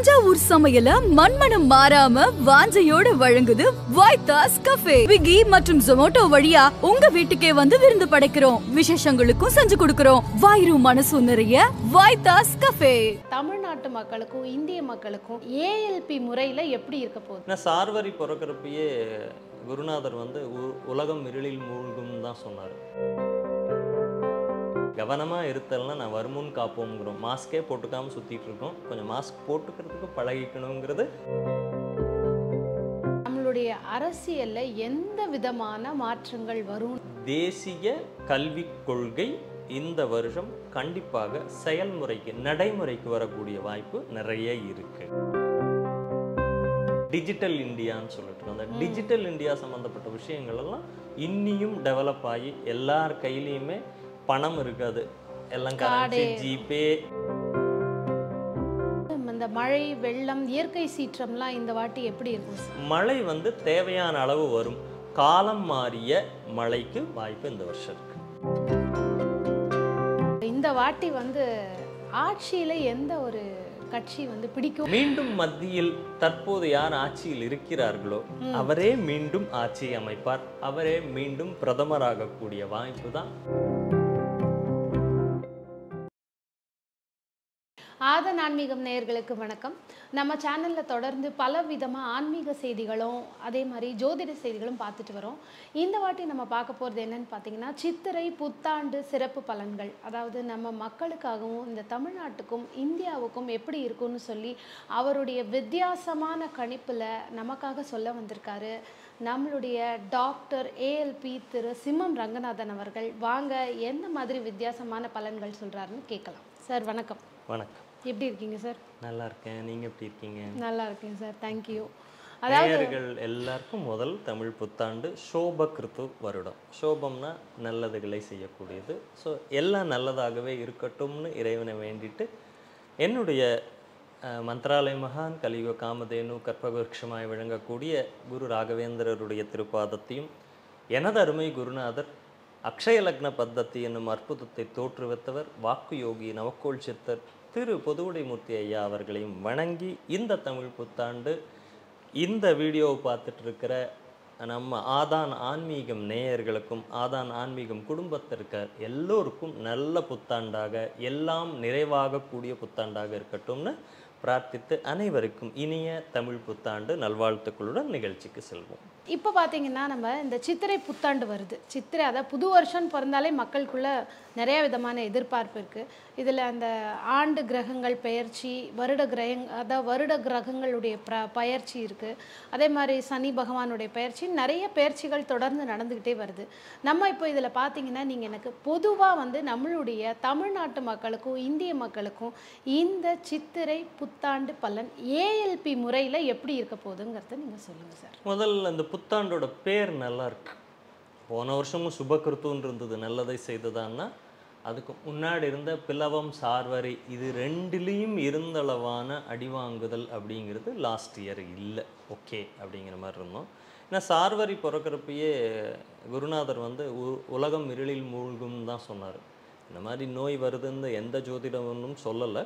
தஞ்சாவூர் சமையல மண்மனம் மாறாம வாஞ்சையோட வழங்குது வைத்தாஸ் கஃபே ஸ்விக்கி மற்றும் ஜொமோட்டோ வழியா உங்க வீட்டுக்கே வந்து விருந்து படைக்கிறோம் விசேஷங்களுக்கும் செஞ்சு கொடுக்கிறோம் வாயிரும் மனசும் நிறைய வைத்தாஸ் கஃபே தமிழ்நாட்டு மக்களுக்கும் இந்திய மக்களுக்கும் ஏஎல்பி முறையில் எப்படி இருக்க போகுது ஏன்னா சார்வரி பிறக்கிறப்பயே குருநாதர் வந்து உ- உலகம் இருளில் மூழ்கும் தான் சொன்னார் கவனமாக இருத்தல்னா நான் வருமுன் காப்போங்கிறோம் மாஸ்கே போட்டுக்காம சுற்றிட்டு இருக்கோம் கொஞ்சம் மாஸ்க் போட்டுக்கிறதுக்கு பழகிக்கணுங்கிறது நம்மளுடைய அரசியல்ல எந்த விதமான மாற்றங்கள் வரும் தேசிய கல்விக் கொள்கை இந்த வருஷம் கண்டிப்பாக செயல்முறைக்கு நடைமுறைக்கு வரக்கூடிய வாய்ப்பு நிறைய இருக்கு டிஜிட்டல் இந்தியான்னு சொல்லிட்டு இருக்கோம். அந்த டிஜிட்டல் இந்தியா சம்மந்தப்பட்ட விஷயங்கள் எல்லாம் இன்னியும் டெவலப் ஆகி எல்லார் கையிலையுமே பணம் இருக்காது எல்லாம் கரன்சி கார்டு. ஜிபே இந்த மழை வெள்ளம் இயற்கை சீற்றம்லாம் இந்த வாட்டி எப்படி இருக்கும் சார்? மழை வந்து தேவையான அளவு வரும் காலம் மாறிய மழைக்கு வாய்ப்பு இந்த வருஷம் இருக்கு இந்த வாட்டி வந்து ஆட்சியில எந்த ஒரு கட்சி வந்து பிடிக்கும் மீண்டும் மத்தியில் தற்போது யார் ஆட்சியில் இருக்கிறார்களோ அவரே மீண்டும் ஆட்சி அமைப்பார் அவரே மீண்டும் பிரதமராகக்கூடிய வாய்ப்பு தான் ஆதன் ஆன்மீகம் நேயர்களுக்கு வணக்கம் நம்ம சேனலில் தொடர்ந்து பல விதமாக ஆன்மீக செய்திகளும் அதே மாதிரி ஜோதிட செய்திகளும் பார்த்துட்டு வரோம் இந்த வாட்டி நம்ம பார்க்க போகிறது என்னன்னு பார்த்தீங்கன்னா சித்திரை புத்தாண்டு சிறப்பு பலன்கள் அதாவது நம்ம மக்களுக்காகவும் இந்த தமிழ்நாட்டுக்கும் இந்தியாவுக்கும் எப்படி இருக்கும்னு சொல்லி அவருடைய வித்தியாசமான கணிப்பில் நமக்காக சொல்ல வந்திருக்காரு நம்மளுடைய டாக்டர் ஏஎல்பி திரு சிம்மம் ரங்கநாதன் அவர்கள் வாங்க எந்த மாதிரி வித்தியாசமான பலன்கள் சொல்கிறாருன்னு கேட்கலாம் சார் வணக்கம் வணக்கம் எப்படி இருக்கீங்க சார் நல்லா இருக்கேன் நீங்க எப்படி இருக்கீங்க நல்லா இருக்கேன் சார் தேங்க்யூ அதாவது நேயர்கள் எல்லாருக்கும் முதல் தமிழ் புத்தாண்டு சோப கிருத்து வருடம் சோபம்னா நல்லதுகளை செய்யக்கூடியது ஸோ எல்லாம் நல்லதாகவே இருக்கட்டும்னு இறைவனை வேண்டிட்டு என்னுடைய அஹ், மந்த்ராலய மகான் கலியுக காமதேனு கற்பகவிருட்சமாய் விளங்கக்கூடிய குரு ராகவேந்திரருடைய திருப்பாதத்தையும் எனது அருமை குருநாதர் அக்ஷய லக்ன பத்தத்தி என்னும் அற்புதத்தை தோற்றுவித்தவர் வாக்கு யோகி நவக்கோள் சித்தர் திரு பொதுவுடைமூர்த்தி ஐயா அவர்களையும் வணங்கி இந்த தமிழ் புத்தாண்டு இந்த வீடியோவை பார்த்துட்டு இருக்கிற நம்ம ஆதான் ஆன்மீகம் நேயர்களுக்கும் ஆதான் ஆன்மீகம் குடும்பத்திற்கு எல்லோருக்கும் நல்ல புத்தாண்டாக எல்லாம் நிறைவாகக்கூடிய புத்தாண்டாக இருக்கட்டும்னு பிரார்த்தித்து அனைவருக்கும் இனிய தமிழ் புத்தாண்டு நல்வாழ்த்துக்களுடன் நிகழ்ச்சிக்கு செல்வோம் இப்போ பார்த்தீங்கன்னா நம்ம இந்த சித்திரை புத்தாண்டு வருது சித்திரை அதாவது புது வருஷம் பிறந்தாலே மக்களுக்குள்ள நிறைய விதமான எதிர்பார்ப்பு இருக்குது இதில் அந்த ஆண்டு கிரகங்கள் பெயர்ச்சி வருட கிரகங் அதாவது வருட கிரகங்களுடைய பிர பயிற்சி இருக்குது அதே மாதிரி சனி பகவானுடைய பயிற்சி நிறைய பயிற்சிகள் தொடர்ந்து நடந்துக்கிட்டே வருது நம்ம இப்போ இதில் பார்த்தீங்கன்னா நீங்கள் எனக்கு பொதுவாக வந்து நம்மளுடைய தமிழ்நாட்டு மக்களுக்கும் இந்திய மக்களுக்கும் இந்த சித்திரை புத்தாண்டு பலன் ஏஎல்பி முறையில் எப்படி இருக்க போகுதுங்கிறத நீங்கள் சொல்லுங்கள் சார் முதல்ல இந்த புத்தாண்டோட பேர் நல்லா இருக்கு போன வருஷமும் சுபகிருத்துன்னு இருந்தது நல்லதை செய்ததான்னா அதுக்கு முன்னாடி இருந்த பிளவம் சார்வரி இது ரெண்டுலேயும் இருந்தளவான அடிவாங்குதல் அப்படிங்கிறது லாஸ்ட் இயர் இல்லை ஓகே அப்படிங்கிற மாதிரி இருந்தோம் ஏன்னா சார்வரி பிறக்கிறப்பயே குருநாதர் வந்து உ- உலகம் இருளில் மூழ்கும் தான் சொன்னார் இந்த மாதிரி நோய் வருதுன்னு எந்த ஜோதிடமும் சொல்லலை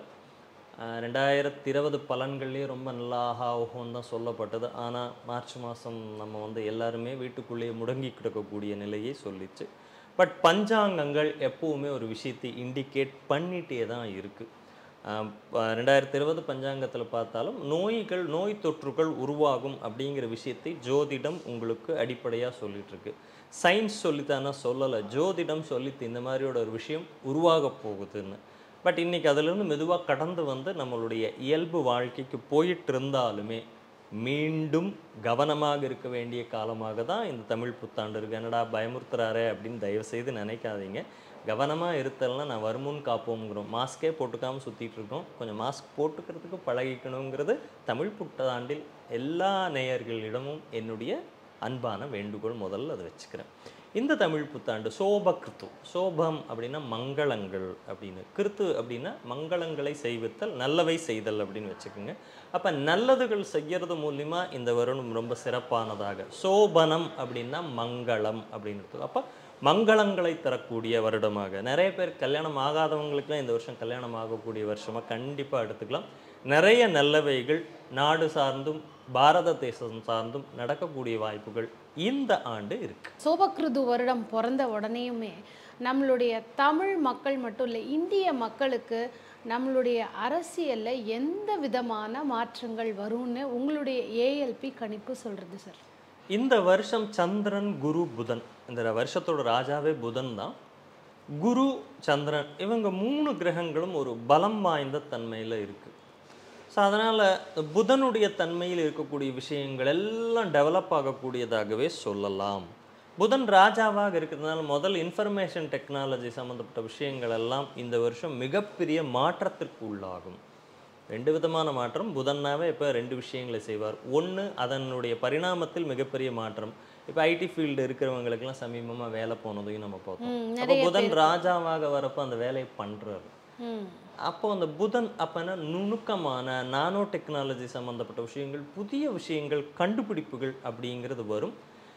ஆஹ் ரெண்டாயிரத்தி இருபது பலன்கள்லேயே ரொம்ப நல்லா ஆஹா ஓஹோன்னு தான் சொல்லப்பட்டது ஆனால் மார்ச் மாதம் நம்ம வந்து எல்லாருமே வீட்டுக்குள்ளேயே முடங்கி கிடக்கக்கூடிய நிலையை சொல்லிச்சு பட் பஞ்சாங்கங்கள் எப்பவுமே ஒரு விஷயத்தை இண்டிகேட் பண்ணிட்டே தான் இருக்குது ரெண்டாயிரத்தி இருபது பஞ்சாங்கத்தில் பார்த்தாலும் நோய்கள் நோய் தொற்றுகள் உருவாகும் அப்படிங்கிற விஷயத்தை ஜோதிடம் உங்களுக்கு அடிப்படையாக சொல்லிட்டு இருக்கு சயின்ஸ் சொல்லித்தானா சொல்லலை ஜோதிடம் சொல்லித்து இந்த மாதிரியோட ஒரு விஷயம் உருவாக போகுதுன்னு பட் இன்னைக்கு அதிலிருந்து மெதுவாக கடந்து வந்து நம்மளுடைய இயல்பு வாழ்க்கைக்கு போயிட்டு இருந்தாலுமே மீண்டும் கவனமாக இருக்க வேண்டிய காலமாக தான் இந்த தமிழ் புத்தாண்டு இருக்கு என்னடா பயமுறுத்துறாரே அப்படின்னு தயவு செய்து நினைக்காதீங்க கவனமாக இருத்தல்னா நான் வருமுன் காப்போங்கிறோம் மாஸ்கே போட்டுக்காம சுற்றிட்டு இருக்கோம் கொஞ்சம் மாஸ்க் போட்டுக்கிறதுக்கு பழகிக்கணுங்கிறது தமிழ் புத்தாண்டில் எல்லா நேயர்களிடமும் என்னுடைய அன்பான வேண்டுகோள் முதல்ல அதை வச்சுக்கிறேன் இந்த தமிழ் புத்தாண்டு சோப கிருத்து சோபம் அப்படின்னா மங்களங்கள் அப்படின்னு கிருத்து அப்படின்னா மங்களங்களை செய்வித்தல் நல்லவை செய்தல் அப்படின்னு வச்சுக்கோங்க அப்போ நல்லதுகள் செய்யறது மூலிமா இந்த வருடம் ரொம்ப சிறப்பானதாக சோபனம் அப்படின்னா மங்களம் அப்படின்னு அப்போ மங்களங்களை தரக்கூடிய வருடமாக நிறைய பேர் கல்யாணம் ஆகாதவங்களுக்குலாம் இந்த வருஷம் கல்யாணம் ஆகக்கூடிய வருஷமாக கண்டிப்பாக எடுத்துக்கலாம் நிறைய நல்லவைகள் நாடு சார்ந்தும் பாரத தேசம் சார்ந்தும் நடக்கக்கூடிய வாய்ப்புகள் இந்த ஆண்டு இருக்கு சோபக்கிருது வருடம் பிறந்த உடனேயுமே நம்மளுடைய தமிழ் மக்கள் மட்டும் இல்லை இந்திய மக்களுக்கு நம்மளுடைய அரசியல்ல எந்த விதமான மாற்றங்கள் வரும்னு உங்களுடைய ஏஎல்பி கணிப்பு சொல்றது சார் இந்த வருஷம் சந்திரன் குரு புதன் இந்த வருஷத்தோட ராஜாவே புதன் தான் குரு சந்திரன் இவங்க மூணு கிரகங்களும் ஒரு பலம் வாய்ந்த தன்மையில் இருக்கு ஸோ அதனால் புதனுடைய தன்மையில் இருக்கக்கூடிய விஷயங்கள் எல்லாம் டெவலப் ஆகக்கூடியதாகவே சொல்லலாம் புதன் ராஜாவாக இருக்கிறதுனால முதல் இன்ஃபர்மேஷன் டெக்னாலஜி சம்மந்தப்பட்ட விஷயங்கள் எல்லாம் இந்த வருஷம் மிகப்பெரிய மாற்றத்திற்கு உள்ளாகும் ரெண்டு விதமான மாற்றம் புதன்னாவே இப்போ ரெண்டு விஷயங்களை செய்வார் ஒன்று அதனுடைய பரிணாமத்தில் மிகப்பெரிய மாற்றம் இப்போ ஐடி ஃபீல்டு இருக்கிறவங்களுக்கெல்லாம் சமீபமாக வேலை போனதையும் நம்ம பார்த்தோம் ம், அப்போ புதன் ராஜாவாக வரப்போ அந்த வேலையை பண்ணுறாரு ம் அப்போ அந்த புதன் அப்போனா நுணுக்கமான நானோ டெக்னாலஜி சம்மந்தப்பட்ட விஷயங்கள் புதிய விஷயங்கள் கண்டுபிடிப்புகள் அப்படிங்கிறது வரும்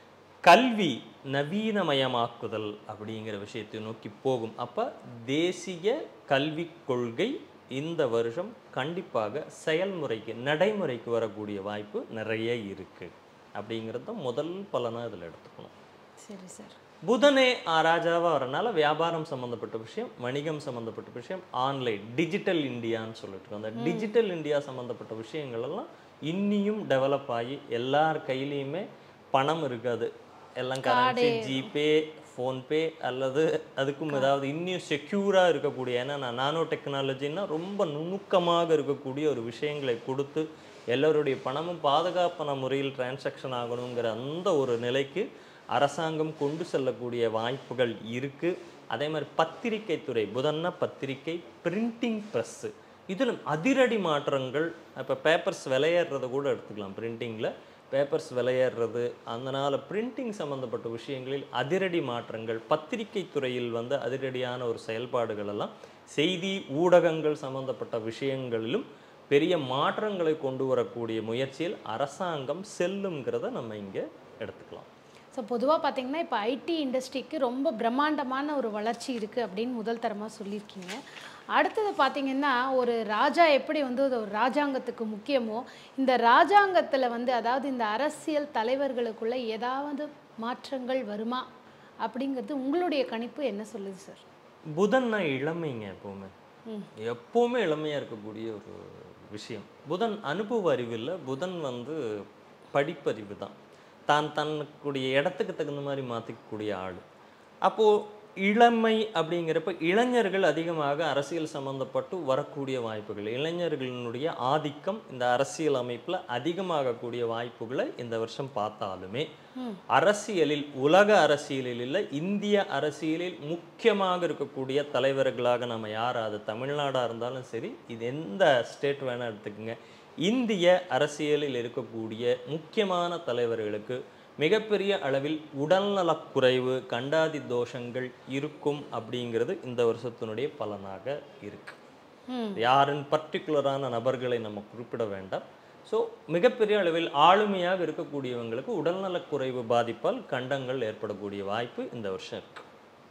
கல்வி நவீனமயமாக்குதல் அப்படிங்கிற விஷயத்தை நோக்கி போகும் அப்போ தேசிய கல்விக் கொள்கை இந்த வருஷம் கண்டிப்பாக செயல்முறைக்கு நடைமுறைக்கு வரக்கூடிய வாய்ப்பு நிறைய இருக்கு அப்படிங்கிறது தான் முதல் பலனாக இதில் எடுத்துக்கணும் சரி சார் புதனே ஆ ராஜாவாக வரனால வியாபாரம் சம்மந்தப்பட்ட விஷயம் வணிகம் சம்மந்தப்பட்ட விஷயம் ஆன்லைன் டிஜிட்டல் இந்தியான்னு சொல்லிட்டு இருக்கோம் அந்த டிஜிட்டல் இந்தியா சம்மந்தப்பட்ட விஷயங்கள் எல்லாம் இன்னியும் டெவலப் ஆகி எல்லார் கையிலையுமே பணம் இருக்காது எல்லாம் கரன்சி ஜிபே ஃபோன்பே அல்லது அதுக்கும் ஏதாவது இன்னும் செக்யூராக இருக்கக்கூடிய ஏன்னா நான் நானோ டெக்னாலஜின்னா ரொம்ப நுணுக்கமாக இருக்கக்கூடிய ஒரு விஷயங்களை கொடுத்து எல்லோருடைய பணமும் பாதுகாப்பான முறையில் டிரான்சாக்ஷன் ஆகணுங்கிற அந்த ஒரு நிலைக்கு அரசாங்கம் கொண்டு செல்லக்கூடிய வாய்ப்புகள் இருக்குது அதே மாதிரி பத்திரிகை துறை புதன்னா பத்திரிகை பிரிண்டிங் ப்ரெஸ்ஸு இதில் அதிரடி மாற்றங்கள் இப்போ பேப்பர்ஸ் விலையேறதை கூட எடுத்துக்கலாம் பிரிண்டிங்கில் பேப்பர்ஸ் விலையேறுறது அதனால் பிரிண்டிங் சம்மந்தப்பட்ட விஷயங்களில் அதிரடி மாற்றங்கள் பத்திரிகை துறையில் வந்து அதிரடியான ஒரு செயல்பாடுகள் எல்லாம் செய்தி ஊடகங்கள் சம்மந்தப்பட்ட விஷயங்களிலும் பெரிய மாற்றங்களை கொண்டு வரக்கூடிய முயற்சியில் அரசாங்கம் செல்லுங்கிறத நம்ம இங்கே எடுத்துக்கலாம் ஸோ பொதுவாக பார்த்தீங்கன்னா இப்போ ஐடி இண்டஸ்ட்ரிக்கு ரொம்ப பிரம்மாண்டமான ஒரு வளர்ச்சி இருக்குது அப்படின்னு முதல் தரமாக சொல்லியிருக்கீங்க அடுத்தது பார்த்தீங்கன்னா ஒரு ராஜா எப்படி வந்து ஒரு ராஜாங்கத்துக்கு முக்கியமோ இந்த ராஜாங்கத்தில் வந்து அதாவது இந்த அரசியல் தலைவர்களுக்குள்ள ஏதாவது மாற்றங்கள் வருமா அப்படிங்கிறது உங்களுடைய கணிப்பு என்ன சொல்லுது சார் புதன்னா இளமைங்க எப்போவுமே எப்போவுமே இளமையாக இருக்கக்கூடிய ஒரு விஷயம் புதன் அனுபவ அறிவு இல்லை புதன் வந்து படிப்பறிவு தான் தான் தன்னுடைய இடத்துக்கு தகுந்த மாதிரி மாற்றிக்கக்கூடிய ஆள் அப்போது இளமை அப்படிங்கிறப்ப இளைஞர்கள் அதிகமாக அரசியல் சம்பந்தப்பட்டு வரக்கூடிய வாய்ப்புகள் இளைஞர்களினுடைய ஆதிக்கம் இந்த அரசியல் அமைப்பில் அதிகமாகக்கூடிய வாய்ப்புகளை இந்த வருஷம் பார்த்தாலுமே அரசியலில் உலக அரசியலில் இல்லை இந்திய அரசியலில் முக்கியமாக இருக்கக்கூடிய தலைவர்களாக நம்ம யார் அது தமிழ்நாடாக இருந்தாலும் சரி இது எந்த ஸ்டேட் வேணால் எடுத்துக்கோங்க இந்திய அரசியலில் இருக்கக்கூடிய முக்கியமான தலைவர்களுக்கு மிகப்பெரிய அளவில் உடல்நலக்குறைவு கண்டாதி தோஷங்கள் இருக்கும் அப்படிங்கிறது இந்த வருஷத்தினுடைய பலனாக இருக்கு ம் யாருன்னு பர்டிகுலரான நபர்களை நம்ம குறிப்பிட வேண்டாம் ஸோ மிகப்பெரிய அளவில் ஆளுமையாக இருக்கக்கூடியவங்களுக்கு உடல்நலக்குறைவு பாதிப்பால் கண்டங்கள் ஏற்படக்கூடிய வாய்ப்பு இந்த வருஷம் இருக்கு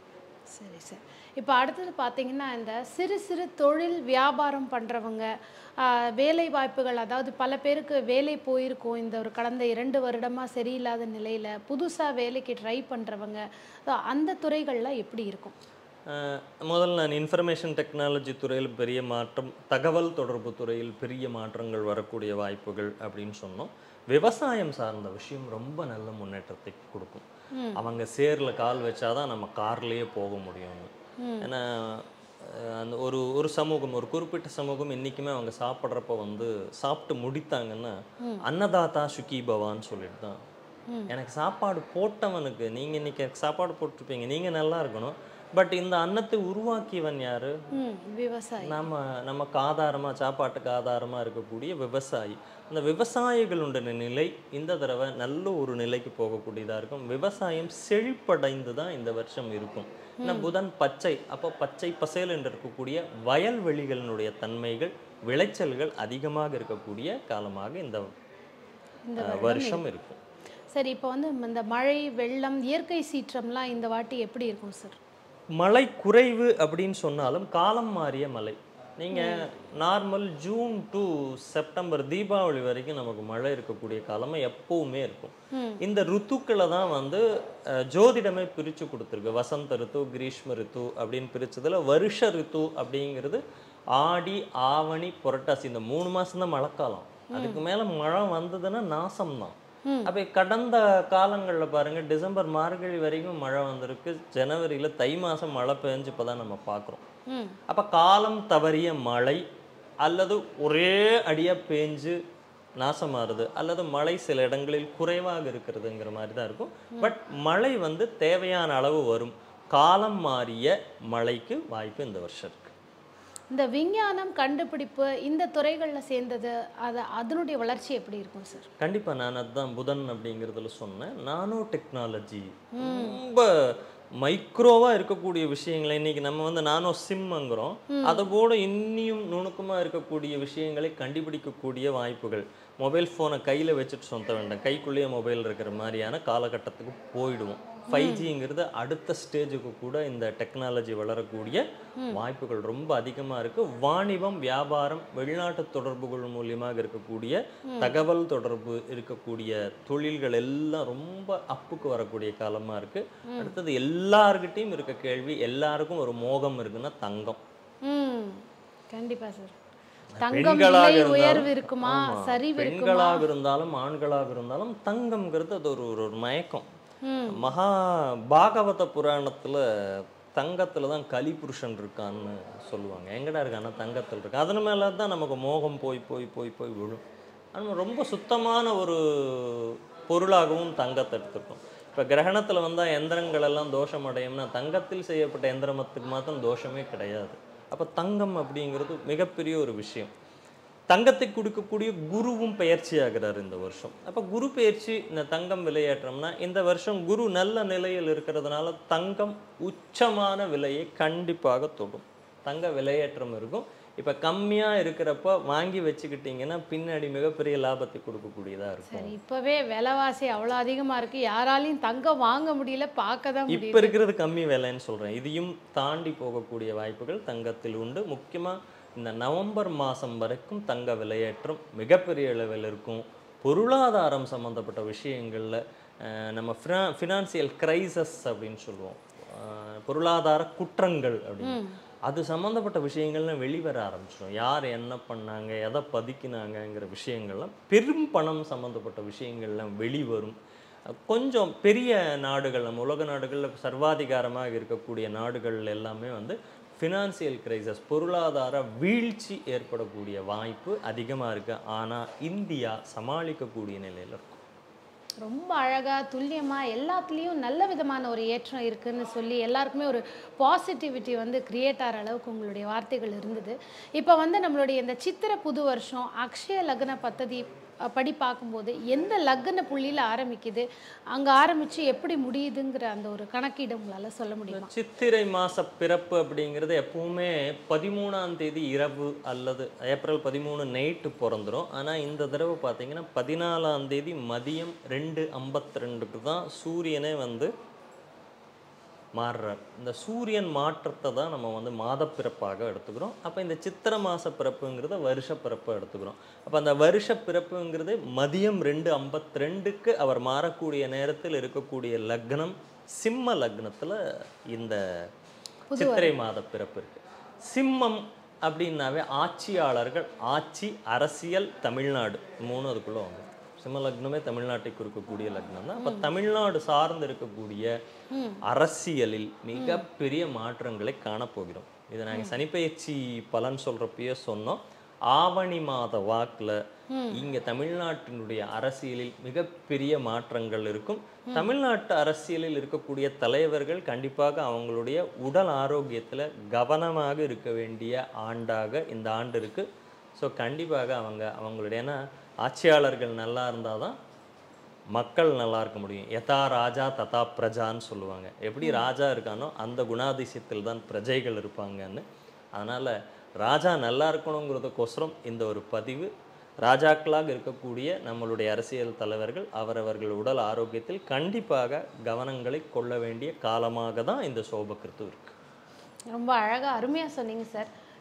சரி சார் இப்போ அடுத்தது பார்த்தீங்கன்னா இந்த சிறு சிறு தொழில் வியாபாரம் பண்ணுறவங்க வேலை வாய்ப்புகள் அதாவது பல பேருக்கு வேலை போயிருக்கும் இந்த ஒரு கடந்த இரண்டு வருடமாக சரியில்லாத நிலையில் புதுசாக வேலைக்கு ட்ரை பண்ணுறவங்க அந்த துறைகள்லாம் எப்படி இருக்கும் அஹ் முதல்ல நான் இன்ஃபர்மேஷன் டெக்னாலஜி துறையில் பெரிய மாற்றம் தகவல் தொடர்பு துறையில் பெரிய மாற்றங்கள் வரக்கூடிய வாய்ப்புகள் அப்படின்னு சொன்னோம் விவசாயம் சார்ந்த விஷயம் ரொம்ப நல்ல முன்னேற்றத்தை கொடுக்கும் அவங்க சேர்ல கால் வச்சாதான் நம்ம கார்லயே போக முடியும் ஏன்னா அஹ் அந்த ஒரு ஒரு சமூகம் ஒரு குறிப்பிட்ட சமூகம் இன்னைக்குமே அவங்க சாப்பிட்றப்ப வந்து சாப்பிட்டு முடித்தாங்கன்னா அன்னதாதா சுகி பவான்னு சொல்லிட்டு தான் எனக்கு சாப்பாடு போட்டவனுக்கு நீங்க இன்னைக்கு எனக்கு சாப்பாடு போட்டிருப்பீங்க நீங்க நல்லா இருக்கணும் பட் இந்த அன்னத்தை உருவாக்கியவன் யாரு ம் விவசாயி நம்ம நமக்கு ஆதாரமா சாப்பாட்டுக்கு ஆதாரமா இருக்கக்கூடிய விவசாயி அந்த விவசாயிகளுடைய நிலை இந்த தடவை நல்ல ஒரு நிலைக்கு போகக்கூடியதா இருக்கும் விவசாயம் செழிப்படைந்து தான் இந்த வருஷம் இருக்கும் ஏன்னா புதன் பச்சை அப்போ பச்சை பசேல் என்று இருக்கக்கூடிய வயல்வெளிகளினுடைய தன்மைகள் விளைச்சல்கள் அதிகமாக இருக்கக்கூடிய காலமாக இந்த இந்த அஹ், வருஷம் இருக்கும் சரி இப்போ வந்து இந்த மழை வெள்ளம் இயற்கை சீற்றம்லாம் இந்த வாட்டி எப்படி இருக்கும் சார் மழை குறைவு அப்படின்னு சொன்னாலும் காலம் மாறிய மழை நீங்கள் normal June to September Deepavali வரைக்கும் நமக்கு மழை இருக்கக்கூடிய காலமா எப்பவுமே இருக்கும் இந்த ருத்துக்களை தான் வந்து அஹ், ஜோதிடமே பிரித்து கொடுத்துருக்கு வசந்த ரித்து கிரீஷ்ம ரித்து அப்படின்னு பிரிச்சதுல வருஷ ரித்து அப்படிங்கிறது ஆடி ஆவணி புரட்டாசி இந்த மூணு மாசம் தான் மழைக்காலம் அதுக்கு மேல மழை வந்ததுன்னா நாசம்தான் அப்போ கடந்த காலங்கள்ல பாருங்க டிசம்பர் மார்கழி வரைக்கும் மழை வந்திருக்கு ஜனவரியில தை மாசம் மழை பெஞ்சு இப்பதான் நம்ம பார்க்குறோம் ம் அப்ப காலம் தவறிய மழை அல்லது ஒரே அடியா பேஞ்சு நாசமாறுது அல்லது மழை சில இடங்களில் குறைவாக இருக்கிறதுங்கிற மாதிரி தான் இருக்கும் பட் மழை வந்து தேவையான அளவு வரும் காலம் மாறிய மழைக்கு வாய்ப்பு இந்த வருஷம் இருக்கு இந்த விஞ்ஞானம் கண்டுபிடிப்பு இந்த துறைகளில் சேர்ந்தது அது அதனுடைய வளர்ச்சி எப்படி இருக்கும் சார் கண்டிப்பா நான் அதுதான் புதன் அப்படிங்கிறதுல சொன்னேன் நானோ டெக்னாலஜி ரொம்ப மைக்ரோவா இருக்கக்கூடிய விஷயங்களை இன்னைக்கு நம்ம வந்து நானோ சிம்ங்கிறோம் அதை போல இன்னியும் நுணுக்கமா இருக்கக்கூடிய விஷயங்களை கண்டுபிடிக்கக்கூடிய வாய்ப்புகள் மொபைல் ஃபோனை கையில வச்சுட்டு சொந்த வேண்டாம் கைக்குள்ளேயே மொபைல் இருக்கிற மாதிரியான காலகட்டத்துக்கு போயிடுவோம் ஃபைவ் ஜிங்கிறது அடுத்த ஸ்டேஜுக்கு கூட இந்த டெக்னாலஜி வளரக்கூடிய வாய்ப்புகள் ரொம்ப அதிகமா இருக்கு வாணிபம் வியாபாரம் வெளிநாட்டு தொடர்புகள் மூலியமாக இருக்கக்கூடிய தகவல் தொடர்பு இருக்கக்கூடிய தொழில்கள் எல்லாம் ரொம்ப அப்புக்கு வரக்கூடிய காலமா இருக்கு அடுத்தது எல்லார்கிட்டயும் இருக்க கேள்வி எல்லாருக்கும் ஒரு மோகம் இருக்குன்னா தங்கம் ம் கண்டிப்பா சார் தங்கம் பெண்களாக விலை இருந்தாலும், உயர்வு இருக்குமா ஆமா. சரிவு இருக்குமா பெண்களாக இருந்தாலும் ஆண்களாக இருந்தாலும் தங்கம்ங்கிறது அது ஒரு ஒரு மயக்கம் ம் மகா பாகவத புராணத்துல தங்கத்துல தான் கலிபுருஷன் இருக்கான்னு சொல்லுவாங்க எங்கடா இருக்கான்னா தங்கத்தில் இருக்கு அதன் மேல தான் நமக்கு மோகம் போய் போய் போய் போய் விழும் ஆனால் ரொம்ப சுத்தமான ஒரு பொருளாகவும் தங்கத்தை எடுத்துருக்கோம் இப்போ கிரகணத்துல வந்தா எந்திரங்கள் எல்லாம் தோஷம் அடையும்னா தங்கத்தில் செய்யப்பட்ட எந்திரமத்துக்கு மாத்திரம் தோஷமே கிடையாது அப்ப தங்கம் அப்படிங்கிறது மிகப்பெரிய ஒரு விஷயம் தங்கத்தை கொடுக்கக்கூடிய குருவும் பயிற்சி ஆகிறார் இந்த வருஷம் அப்போ குரு பயிற்சி இந்த தங்கம் விலையேற்றம்னா இந்த வருஷம் குரு நல்ல நிலையில் இருக்கிறதுனால தங்கம் உச்சமான விலையை கண்டிப்பாக தொடும் தங்க விலையேற்றம் இருக்கும் இப்போ கம்மியாக இருக்கிறப்ப வாங்கி வச்சுக்கிட்டீங்கன்னா பின்னாடி மிகப்பெரிய லாபத்தை கொடுக்கக்கூடியதாக இருக்கும் சரி இப்பவே விலைவாசி அவ்வளோ அதிகமா இருக்கு யாராலையும் தங்கம் வாங்க முடியல பார்க்க தான் இப்போ முடியல இருக்கிறது கம்மி விலைன்னு சொல்கிறேன் இதையும் தாண்டி போகக்கூடிய வாய்ப்புகள் தங்கத்தில் உண்டு முக்கியமாக இந்த நவம்பர் மாதம் வரைக்கும் தங்க விலையேற்றம் மிகப்பெரிய அளவில் இருக்கும் பொருளாதாரம் சம்மந்தப்பட்ட விஷயங்களில் நம்ம ஃபினா ஃபினான்சியல் கிரைசஸ் அப்படின்னு சொல்லுவோம் அஹ், பொருளாதார குற்றங்கள் அப்படின்னு அது சம்மந்தப்பட்ட விஷயங்கள்லாம் வெளிவர ஆரம்பிச்சிடும் யார் என்ன பண்ணாங்க எதை பதுக்கினாங்கங்கிற விஷயங்கள்லாம் பெரும் பணம் சம்மந்தப்பட்ட விஷயங்கள்லாம் வெளிவரும் கொஞ்சம் பெரிய நாடுகள் நம்ம உலக நாடுகளில் சர்வாதிகாரமாக இருக்கக்கூடிய நாடுகள் எல்லாமே வந்து ஃபினான்சியல் கிரைசஸ் பொருளாதார வீழ்ச்சி ஏற்படக்கூடிய வாய்ப்பு அதிகமாக இருக்கு ஆனால் இந்தியா சமாளிக்கக்கூடிய நிலையில் இருக்கும் ரொம்ப அழகா துல்லியமா எல்லாத்துலேயும் நல்ல விதமான ஒரு ஏற்றம் இருக்குன்னு சொல்லி எல்லாருக்குமே ஒரு பாசிட்டிவிட்டி வந்து கிரியேட் ஆகிற அளவுக்கு உங்களுடைய வார்த்தைகள் இருந்தது இப்போ வந்து நம்மளுடைய இந்த சித்திர புது வருஷம் அக்ஷய லக்ன பத்ததி அஹ், படி பார்க்கும்போது எந்த லக்ன புள்ளியில் ஆரம்பிக்குது அங்கே ஆரம்பித்து எப்படி முடியுதுங்கிற அந்த ஒரு கணக்கீடு உங்களால் சொல்ல முடியுமா சித்திரை மாச பிறப்பு அப்படிங்கிறது எப்பவுமே பதிமூணாம் தேதி இரவு அல்லது ஏப்ரல் பதிமூணு நைட்டு பிறந்துரும் ஆனா இந்த தடவை பார்த்தீங்கன்னா பதினாலாம் தேதி மதியம் ரெண்டு ஐம்பத்தி ரெண்டுக்கு தான் சூரியனே வந்து மாறுறார் இந்த சூரியன் மாற்றத்தை தான் நம்ம வந்து மாதப்பிறப்பாக எடுத்துக்கிறோம் அப்போ இந்த சித்திரை மாச பிறப்புங்கிறத வருஷ பிறப்பை எடுத்துக்கிறோம் அப்போ அந்த வருஷ பிறப்புங்கிறது மதியம் ரெண்டு ஐம்பத்தி ரெண்டுக்கு அவர் மாறக்கூடிய நேரத்தில் இருக்கக்கூடிய லக்னம் சிம்ம லக்னத்துல இந்த சித்திரை மாத பிறப்பு இருக்கு சிம்மம் அப்படின்னாவே ஆட்சியாளர்கள் ஆட்சி அரசியல் தமிழ்நாடு மூணு அதுக்குள்ள வந்து சிம்ம லக்னமே தமிழ்நாட்டை குறிக்கக்கூடிய லக்னம் தான் அப்போ தமிழ்நாடு சார்ந்து இருக்கக்கூடிய அரசியலில் மிகப்பெரிய மாற்றங்களை காணப்போகிறோம் இதை நாங்கள் சனிப்பெயர்ச்சி பலன் சொல்றப்பயே சொன்னோம் ஆவணி மாத வாக்குல இங்க தமிழ்நாட்டினுடைய அரசியலில் மிகப்பெரிய மாற்றங்கள் இருக்கும் தமிழ்நாட்டு அரசியலில் இருக்கக்கூடிய தலைவர்கள் கண்டிப்பாக அவங்களுடைய உடல் ஆரோக்கியத்துல கவனமாக இருக்க வேண்டிய ஆண்டாக இந்த ஆண்டு இருக்கு ஸோ கண்டிப்பாக அவங்க அவங்களுடைய ஏன்னா ஆட்சியாளர்கள் நல்லா இருந்தாதான் மக்கள் நல்லா இருக்க முடியும் யதா ராஜா ததா பிரஜான்னு சொல்லுவாங்க எப்படி ராஜா இருக்கானோ அந்த குணாதிசயத்தில் தான் பிரஜைகள் இருப்பாங்கன்னு அதனால் ராஜா நல்லா இருக்கணுங்கிறதுக்கோசரம் இந்த ஒரு பதிவு ராஜாக்களாக இருக்கக்கூடிய நம்மளுடைய அரசியல் தலைவர்கள் அவரவர்கள் உடல் ஆரோக்கியத்தில் கண்டிப்பாக கவனங்களை கொள்ள வேண்டிய காலமாக தான் இந்த சோபகிருத்து இருக்கு ரொம்ப அழகாக அருமையாக சொன்னீங்க சார்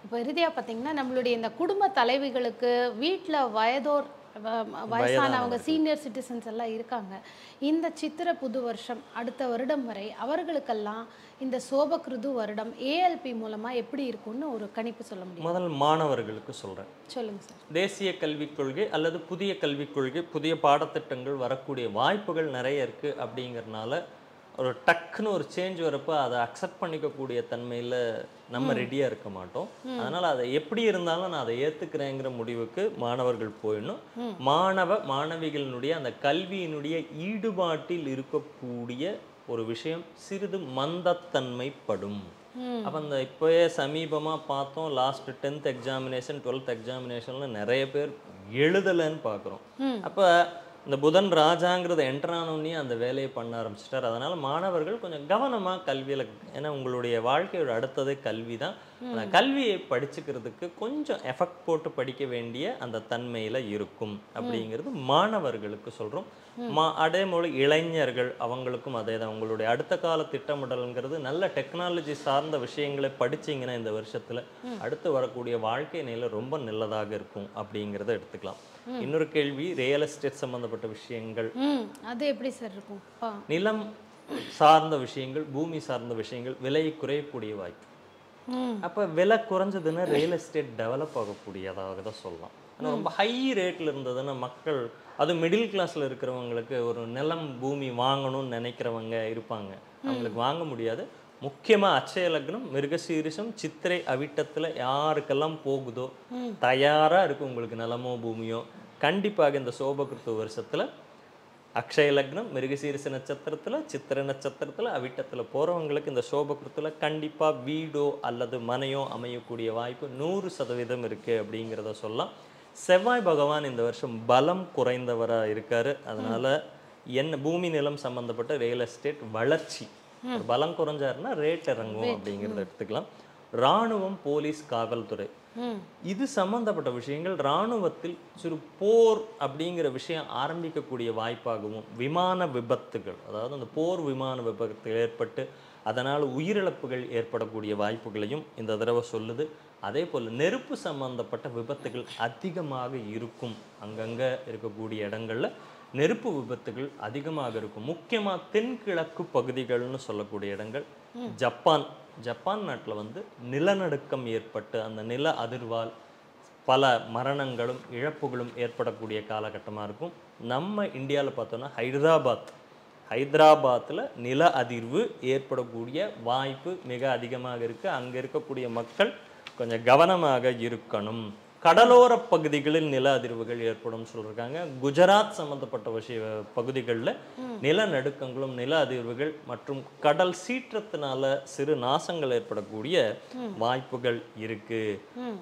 இப்போ இறுதியாக பார்த்தீங்கன்னா நம்மளுடைய இந்த குடும்ப தலைவிகளுக்கு வீட்டில் வயதோர் வ- வயசானவங்க சீனியர் சிட்டிசன்ஸ் எல்லாம் இருக்காங்க இந்த சித்திர புது வருஷம் அடுத்த வருடம் வரை அவர்களுக்கெல்லாம் இந்த சோபகிருது வருடம் ஏஎல்பி மூலமாக எப்படி இருக்கும்னு ஒரு கணிப்பு சொல்ல முடியும் முதல் மாணவர்களுக்கு சொல்றேன் சொல்லுங்க சார் தேசிய கல்விக் கொள்கை அல்லது புதிய கல்விக் கொள்கை புதிய பாடத்திட்டங்கள் வரக்கூடிய வாய்ப்புகள் நிறைய இருக்கு அப்படிங்கறனால ஒரு டக்குன்னு ஒரு சேஞ்ச் வரப்போ அதை அக்செப்ட் பண்ணிக்கக்கூடிய தன்மையில நம்ம ரெடியா இருக்க மாட்டோம் அதனால அதை எப்படி இருந்தாலும் நான் அதை ஏத்துக்கிறேங்கிற முடிவுக்கு மாணவர்கள் போயிடணும் மாணவ மாணவிகளினுடைய அந்த கல்வியினுடைய ஈடுபாட்டில் இருக்கக்கூடிய ஒரு விஷயம் சிறிது மந்தத்தன்மைப்படும் அப்போ அந்த இப்போயே சமீபமாக பார்த்தோம் லாஸ்ட் டென்த் எக்ஸாமினேஷன் டுவெல்த் எக்ஸாமினேஷன்ல நிறைய பேர் எழுதலைன்னு பார்க்குறோம் அப்போ இந்த புதன் ராஜாங்கிறத என்டர் ஆனோடனே அந்த வேலையை பண்ண ஆரம்பிச்சிட்டார் அதனால மாணவர்கள் கொஞ்சம் கவனமாக கல்வியில் ஏன்னா உங்களுடைய வாழ்க்கையோட அடுத்ததே கல்வி தான் அந்த கல்வியை படிச்சுக்கிறதுக்கு கொஞ்சம் எஃபெக்ட் போட்டு படிக்க வேண்டிய அந்த தன்மையில் இருக்கும் அப்படிங்கிறது மாணவர்களுக்கு சொல்கிறோம் மா அதே போல இளைஞர்கள் அவங்களுக்கும் அதே தான் உங்களுடைய அடுத்த கால திட்டமிடல்ங்கிறது நல்ல டெக்னாலஜி சார்ந்த விஷயங்களை படிச்சீங்கன்னா இந்த வருஷத்துல அடுத்து வரக்கூடிய வாழ்க்கை நிலை ரொம்ப நல்லதாக இருக்கும் அப்படிங்கிறத எடுத்துக்கலாம் இன்னொரு கேள்வி ரியல் எஸ்டேட் சம்பந்தப்பட்ட விஷயங்கள் ம் அது எப்படி சார் இருக்கும் ஆ நிலம் சார்ந்த விஷயங்கள் பூமி சார்ந்த விஷயங்கள் விலை குறையக்கூடிய வாய்ப்பு ம் அப்போ விலை குறைஞ்சதுன்னா ரியல் எஸ்டேட் டெவலப் ஆகக்கூடியதாக தான் சொல்லலாம் ஆனால் ரொம்ப ஹை ரேட்டில் இருந்ததுன்னா மக்கள் அது மிடில் கிளாஸில் இருக்கிறவங்களுக்கு ஒரு நிலம் பூமி வாங்கணும்னு நினைக்கிறவங்க இருப்பாங்க அவங்களுக்கு வாங்க முடியாது முக்கியமாக அச்சய லக்னம் மிருகசீரிசம் சித்திரை அவிட்டத்தில் யாருக்கெல்லாம் போகுதோ தயாராக இருக்கு உங்களுக்கு நிலமோ பூமியோ கண்டிப்பாக இந்த சோபகிருத்து வருஷத்தில் அக்ஷய லக்னம் மிருகசீரிச நட்சத்திரத்துல சித்திர நட்சத்திரத்துல அவிட்டத்துல போறவங்களுக்கு இந்த சோபகிருத்துல கண்டிப்பா வீடோ அல்லது மனையோ அமையக்கூடிய வாய்ப்பு நூறு சதவீதம் இருக்கு அப்படிங்கிறத சொல்லலாம் செவ்வாய் பகவான் இந்த வருஷம் பலம் குறைந்தவரா இருக்காரு அதனால என்ன பூமி நிலம் சம்பந்தப்பட்ட ரியல் எஸ்டேட் வளர்ச்சி ஒரு பலம் குறைஞ்சாருன்னா ரேட் இறங்கும் அப்படிங்கிறத எடுத்துக்கலாம் ராணுவம் போலீஸ் காவல்துறை ம் இது சம்பந்தப்பட்ட விஷயங்கள் இராணுவத்தில் சிறு போர் அப்படிங்கிற விஷயம் ஆரம்பிக்கக்கூடிய வாய்ப்பாகவும் விமான விபத்துகள் அதாவது அந்த போர் விமான விபத்து ஏற்பட்டு அதனால் உயிரிழப்புகள் ஏற்படக்கூடிய வாய்ப்புகளையும் இந்த தடவை சொல்லுது அதே போல் நெருப்பு சம்பந்தப்பட்ட விபத்துகள் அதிகமாக இருக்கும் அங்கங்கே இருக்கக்கூடிய இடங்கள்ல நெருப்பு விபத்துகள் அதிகமாக இருக்கும் முக்கியமாக தென்கிழக்கு பகுதிகள்னு சொல்லக்கூடிய இடங்கள் ஜப்பான் ஜப்பான் நாட்டில் வந்து நிலநடுக்கம் ஏற்பட்டு அந்த நில அதிர்வால் பல மரணங்களும் இழப்புகளும் ஏற்படக்கூடிய காலகட்டமாக இருக்கும் நம்ம இந்தியாவில் பார்த்தோன்னா ஹைதராபாத் ஹைதராபாத்தில் நில அதிர்வு ஏற்படக்கூடிய வாய்ப்பு மிக அதிகமாக இருக்குது அங்கே இருக்கக்கூடிய மக்கள் கொஞ்சம் கவனமாக இருக்கணும் கடலோர பகுதிகளில் நில அதிர்வுகள் ஏற்படும் சொல்லியிருக்காங்க குஜராத் சம்பந்தப்பட்ட விஷய பகுதிகளில் நிலநடுக்கங்களும் நில அதிர்வுகள் மற்றும் கடல் சீற்றத்தினால சிறு நாசங்கள் ஏற்படக்கூடிய வாய்ப்புகள் இருக்கு ம்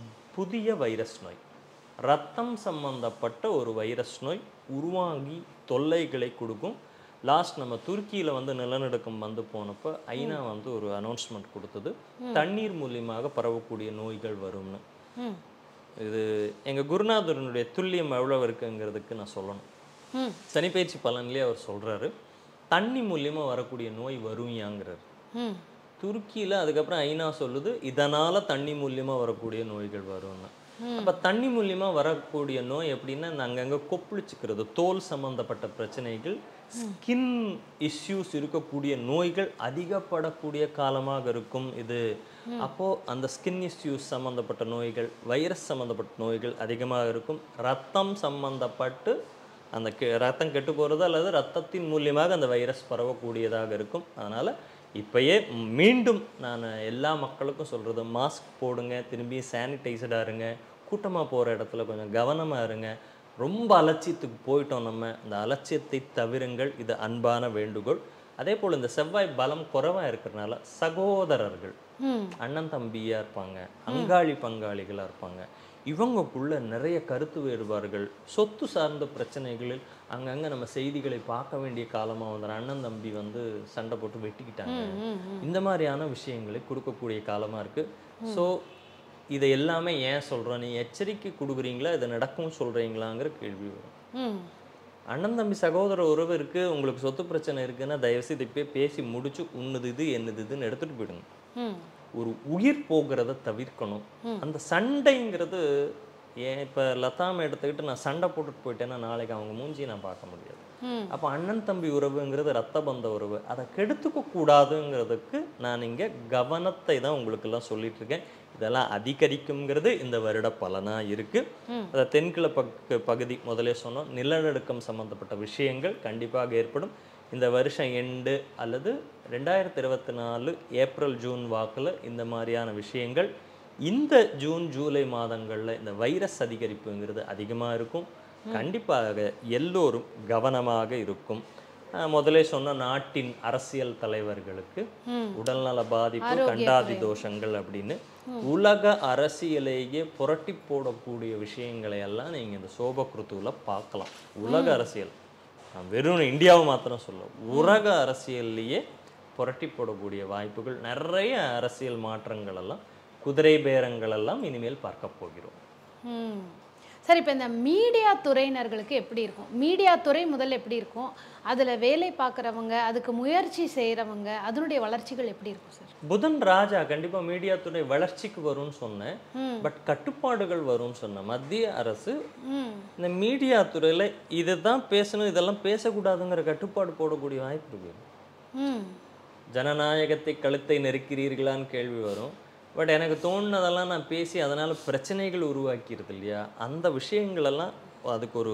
புதிய வைரஸ் நோய் ரத்தம் சம்பந்தப்பட்ட ஒரு வைரஸ் நோய் உருவாகி தொல்லைகளை கொடுக்கும் லாஸ்ட் நம்ம துருக்கியில் வந்து நிலநடுக்கம் வந்து போனப்போ ஐநா வந்து ஒரு அனௌன்ஸ்மெண்ட் கொடுத்தது தண்ணீர் மூலியமாக பரவக்கூடிய நோய்கள் வரும்னு ம் இது எங்கள் குருநாதரனுடைய துல்லியம் எவ்வளோ இருக்குங்கிறதுக்கு நான் சொல்லணும் ம் சனிப்பயிற்சி பலன்லேயே அவர் சொல்றாரு தண்ணி மூலியமா வரக்கூடிய நோய் வரும்யாங்கிறார் ம் துருக்கியில் அதுக்கப்புறம் ஐநா சொல்லுது இதனால தண்ணி மூலியமா வரக்கூடிய நோய்கள் வரும்னு அப்ப தண்ணி மூலியமா வரக்கூடிய நோய் எப்படின்னா இந்த அங்கங்க கொப்பளிச்சுக்கிறது தோல் சம்பந்தப்பட்ட பிரச்சனைகள் ஸ்கின் இஷ்யூஸ் இருக்கக்கூடிய நோய்கள் அதிகப்படக்கூடிய காலமாக இருக்கும் இது அப்போ அந்த ஸ்கின் இஷ்யூஸ் சம்பந்தப்பட்ட நோய்கள் வைரஸ் சம்பந்தப்பட்ட நோய்கள் அதிகமாக இருக்கும் ரத்தம் சம்பந்தப்பட்டு அந்த கெ ரத்தம் கெட்டு போகிறது அல்லது ரத்தத்தின் மூலியமாக அந்த வைரஸ் பரவக்கூடியதாக இருக்கும் அதனால் இப்பயே மீண்டும் நான் எல்லா மக்களுக்கும் சொல்கிறது மாஸ்க் போடுங்க திரும்பி சானிடைசடாக இருங்க கூட்டமாக போகிற இடத்துல கொஞ்சம் கவனமாக இருங்க ரொம்ப அலட்சியத்துக்கு போயிட்டோம் நம்ம அந்த அலட்சியத்தை தவிருங்கள் இது அன்பான வேண்டுகோள் அதே போல் இந்த செவ்வாய் பலம் குறைவாக இருக்கிறனால சகோதரர்கள் ம் அண்ணன் தம்பியா இருப்பாங்க அங்காளி பங்காளிகளா இருப்பாங்க இவங்கக்குள்ள நிறைய கருத்து வேறுபாடுகள் சொத்து சார்ந்த பிரச்சனைகளில் அங்கங்க நம்ம செய்திகளை பார்க்க வேண்டிய காலமா வந்து அண்ணன் தம்பி வந்து சண்டை போட்டு வெட்டிக்கிட்டாங்க இந்த மாதிரியான விஷயங்களை கொடுக்கக்கூடிய காலமா இருக்கு ஸோ இதை எல்லாமே ஏன் சொல்றோம் நீ எச்சரிக்கை கொடுக்குறீங்களா இது நடக்கும் சொல்றீங்களாங்கிற கேள்வி வரும் ம் அண்ணன் தம்பி சகோதர உறவு இருக்கு உங்களுக்கு சொத்து பிரச்சனை இருக்குன்னா தயவுசெய்து இப்பயே பேசி முடிச்சு உன்னுது இது என்னது இதுன்னு எடுத்துட்டு போயிடுங்க ம் ஒரு உயிர் போகிறத தவிர்க்கணும் அந்த சண்டைங்கிறது ஏன் இப்போ லதாமை எடுத்துக்கிட்டு நான் சண்டை போட்டுட்டு போயிட்டேன்னா நாளைக்கு அவங்க மூஞ்சியை நான் பார்க்க முடியாது ம் அப்போ அண்ணன் தம்பி உறவுங்கிறது ரத்த பந்த உறவு அதை கெடுத்துக்க கூடாதுங்கிறதுக்கு நான் இங்கே கவனத்தை தான் உங்களுக்கெல்லாம் சொல்லிட்டு இருக்கேன் இதெல்லாம் அதிகரிக்குங்கிறது இந்த வருட பலனாக இருக்கு ம். அதை தென்கிழக்கு பக்க பகுதி முதலே சொன்னோம் நிலநடுக்கம் சம்பந்தப்பட்ட விஷயங்கள் கண்டிப்பாக ஏற்படும் இந்த வருஷம் எண்டு அல்லது ரெண்டாயிரத்தி இருபத்தி நாலு ஏப்ரல் ஜூன் வாக்கில் இந்த மாதிரியான விஷயங்கள் இந்த ஜூன் ஜூலை மாதங்களில் இந்த வைரஸ் அதிகரிப்புங்கிறது அதிகமாக இருக்கும் கண்டிப்பாக எல்லோரும் கவனமாக இருக்கும் அஹ் முதலே சொன்ன நாட்டின் அரசியல் தலைவர்களுக்கு ம் உடல்நல பாதிப்பு ஆரோக்கிய கண்டாதி குறைவு. தோஷங்கள் அப்படின்னு உலக அரசியலேயே புரட்டி போடக்கூடிய விஷயங்களை எல்லாம் நீங்க இந்த சோபகிருத்துவில் பார்க்கலாம் உலக அரசியல் நான் வெறும் இந்தியாவை மாத்திரம் சொல்ல உலக அரசியல்லையே புரட்டி போடக்கூடிய வாய்ப்புகள் நிறைய அரசியல் மாற்றங்கள் எல்லாம் குதிரை பேரங்கள் எல்லாம் இனிமேல் பார்க்க போகிறோம் ம் சரி இப்போ இந்த மீடியா துறையினர்களுக்கு எப்படி இருக்கும் மீடியா துறை முதல்ல எப்படி இருக்கும் அதில் வேலை பார்க்குறவங்க அதுக்கு முயற்சி செய்கிறவங்க அதனுடைய வளர்ச்சிகள் எப்படி இருக்கும் சார் புதன் ராஜா கண்டிப்பா மீடியா துறை வளர்ச்சிக்கு வரும்னு சொன்னேன் ம் பட் கட்டுப்பாடுகள் வரும்னு சொன்னேன் மத்திய அரசு ம் இந்த மீடியா துறையில் இதுதான் பேசணும் இதெல்லாம் பேசக்கூடாதுங்கிற கட்டுப்பாடு போடக்கூடிய வாய்ப்பு இருக்கு ம் ஜனநாயகத்தை கழுத்தை நெருக்கிறீர்களான்னு கேள்வி வரும் பட் எனக்கு தோணுனதெல்லாம் நான் பேசி அதனால் பிரச்சனைகள் உருவாக்கிறது இல்லையா அந்த விஷயங்களெல்லாம் அதுக்கு ஒரு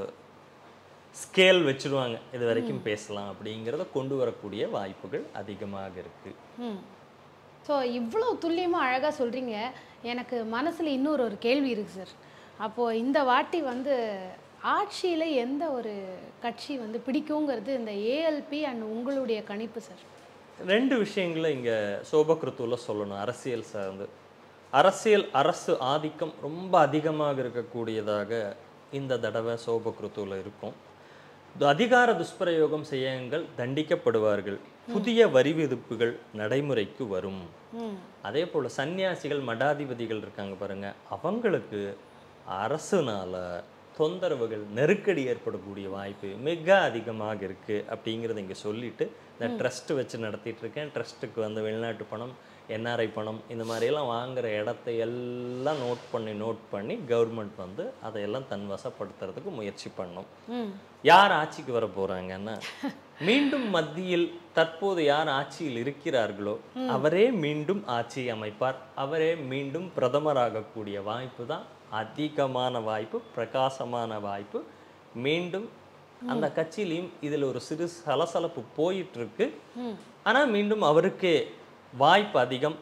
ஸ்கேல் வச்சுருவாங்க இது வரைக்கும் பேசலாம் அப்படிங்கிறத கொண்டு வரக்கூடிய வாய்ப்புகள் அதிகமாக இருக்குது ம் ஸோ இவ்வளோ துல்லியமாக அழகாக சொல்கிறீங்க எனக்கு மனசில் இன்னொரு ஒரு கேள்வி இருக்குது சார் அப்போது இந்த வாட்டி வந்து ஆட்சியில் எந்த ஒரு கட்சி வந்து பிடிக்குங்கிறது இந்த ஏஎல்பி அண்ட் உங்களுடைய கணிப்பு சார் ரெண்டு விஷயங்களை இங்கே சோபகிருத்துவில் சொல்லணும் அரசியல் சார்ந்து அரசியல் அரசு ஆதிக்கம் ரொம்ப அதிகமாக இருக்கக்கூடியதாக இந்த தடவை சோபகிருத்துவில் இருக்கும் து- அதிகார துஷ்பிரயோகம் செய்யங்கள் தண்டிக்கப்படுவார்கள் புதிய வரி விதிப்புகள் நடைமுறைக்கு வரும் ம் அதே போல் சன்னியாசிகள் மடாதிபதிகள் இருக்காங்க பாருங்க அவங்களுக்கு அரசுனால தொந்தரவுகள் நெருக்கடி ஏற்படக்கூடிய வாய்ப்பு மிக அதிகமாக இருக்கு அப்படிங்கிறத இங்கே சொல்லிட்டு இந்த ட்ரஸ்ட் வச்சு நடத்திட்டு இருக்கேன் ட்ரஸ்ட்டுக்கு வந்து வெளிநாட்டு பணம் என்ஆர்ஐ பணம் இந்த மாதிரியெல்லாம் வாங்குற இடத்தை எல்லாம் நோட் பண்ணி நோட் பண்ணி கவர்மெண்ட் வந்து அதையெல்லாம் தன் வசப்படுத்துறதுக்கு முயற்சி பண்ணும் ம் யார் ஆட்சிக்கு வர போறாங்கன்னா மீண்டும் மத்தியில் தற்போது யார் ஆட்சியில் இருக்கிறார்களோ அவரே மீண்டும் ஆட்சி அமைப்பார் அவரே மீண்டும் பிரதமராகக்கூடிய வாய்ப்பு தான் அதிகமான வாய்ப்பு பிரகாசமான வாய்ப்பு மீண்டும் அந்த கட்சியிலையும் இதில் ஒரு சிறு சலசலப்பு போயிட்டு இருக்கு ம் ஆனா மீண்டும் அவருக்கே வாய்ப்பு அதிகம்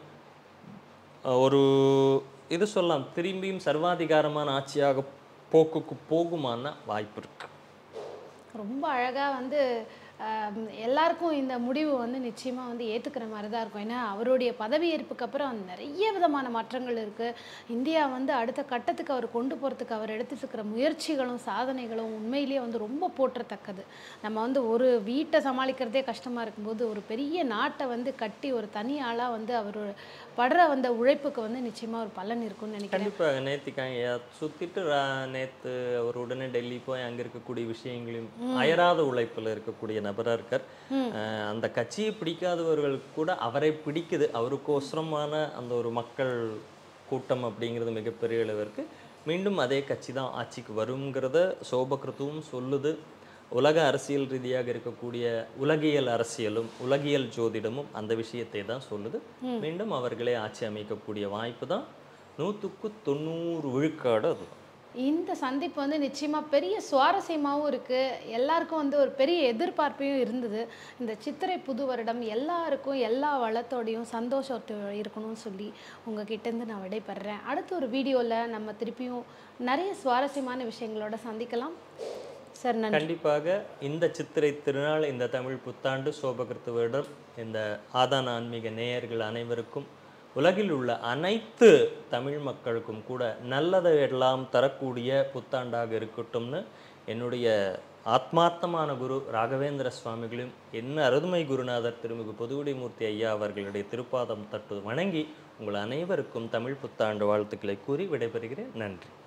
அஹ் ஒரு இது சொல்லலாம் திரும்பியும் சர்வாதிகாரமான ஆட்சியாக போக்குக்கு போகுமான வாய்ப்பு இருக்கு ரொம்ப அழகாக வந்து ஆம், எல்லாருக்கும் இந்த முடிவு வந்து நிச்சயமாக வந்து ஏற்றுக்கிற மாதிரி தான் இருக்கும் ஏன்னா அவருடைய பதவியேற்புக்கு அப்புறம் நிறைய விதமான மாற்றங்கள் இருக்குது இந்தியா வந்து அடுத்த கட்டத்துக்கு அவர் கொண்டு போகிறதுக்கு அவர் எடுத்துட்டு இருக்கிற முயற்சிகளும் சாதனைகளும் உண்மையிலேயே வந்து ரொம்ப போற்றத்தக்கது நம்ம வந்து ஒரு வீட்டை சமாளிக்கிறதே கஷ்டமாக இருக்கும்போது ஒரு பெரிய நாட்டை வந்து கட்டி ஒரு தனி ஆளாக வந்து அவர் படுற வந்த உழைப்புக்கு வந்து நிச்சயமாக ஒரு பலன் இருக்கும்னு நினைக்கிறேன் கண்டிப்பாக நேத்திக்காங்க சுத்திட்டு ரா- நேத்து அவர் உடனே டெல்லி போய் அங்க இருக்கக்கூடிய விஷயங்களையும் அயராத உழைப்புல இருக்கக்கூடிய நபரா இருக்கார் அஹ் அந்த கட்சியை பிடிக்காதவர்களுக்கு கூட அவரை பிடிக்குது அவருக்கோசரமான அந்த ஒரு மக்கள் கூட்டம் அப்படிங்கிறது மிகப்பெரிய அளவு இருக்கு மீண்டும் அதே கட்சி தான் ஆட்சிக்கு வருங்கிறத சோபகிருத்துவும் சொல்லுது உலக அரசியல் ரீதியாக இருக்கக்கூடிய உலகியல் அரசியலும் உலகியல் ஜோதிடமும் அந்த விஷயத்தை தான் சொல்லுது மீண்டும் அவர்களே ஆட்சி அமைக்கக்கூடிய வாய்ப்பு தான் நூற்றுக்கு தொண்ணூறு விழுக்காடு அதுதான் இந்த சந்திப்பு வந்து நிச்சயமாக பெரிய சுவாரஸ்யமாகவும் இருக்குது எல்லாருக்கும் வந்து ஒரு பெரிய எதிர்பார்ப்பையும் இருந்தது இந்த சித்திரை புது வருடம் எல்லாருக்கும் எல்லா வளத்தோடையும் சந்தோஷத்தோட இருக்கணும்னு சொல்லி உங்ககிட்டேருந்து நான் விடைபெறேன் அடுத்த ஒரு வீடியோவில் நம்ம திருப்பியும் நிறைய சுவாரஸ்யமான விஷயங்களோட சந்திக்கலாம் சார் நன்றி கண்டிப்பாக இந்த சித்திரை திருநாள் இந்த தமிழ் புத்தாண்டு சோபகிருத்து வருடம் இந்த ஆதான ஆன்மீக நேயர்கள் அனைவருக்கும் உலகில் உள்ள அனைத்து தமிழ் மக்களுக்கும் கூட நல்லதை எல்லாம் தரக்கூடிய புத்தாண்டாக இருக்கட்டும்னு என்னுடைய ஆத்மார்த்தமான குரு ராகவேந்திர சுவாமிகளையும் என்ன அருதுமை குருநாதர் திருமிகு பொதுவுடைமூர்த்தி ஐயா அவர்களுடைய திருப்பாதம் தட்டு வணங்கி உங்கள் அனைவருக்கும் தமிழ் புத்தாண்டு வாழ்த்துக்களை கூறி விடைபெறுகிறேன் நன்றி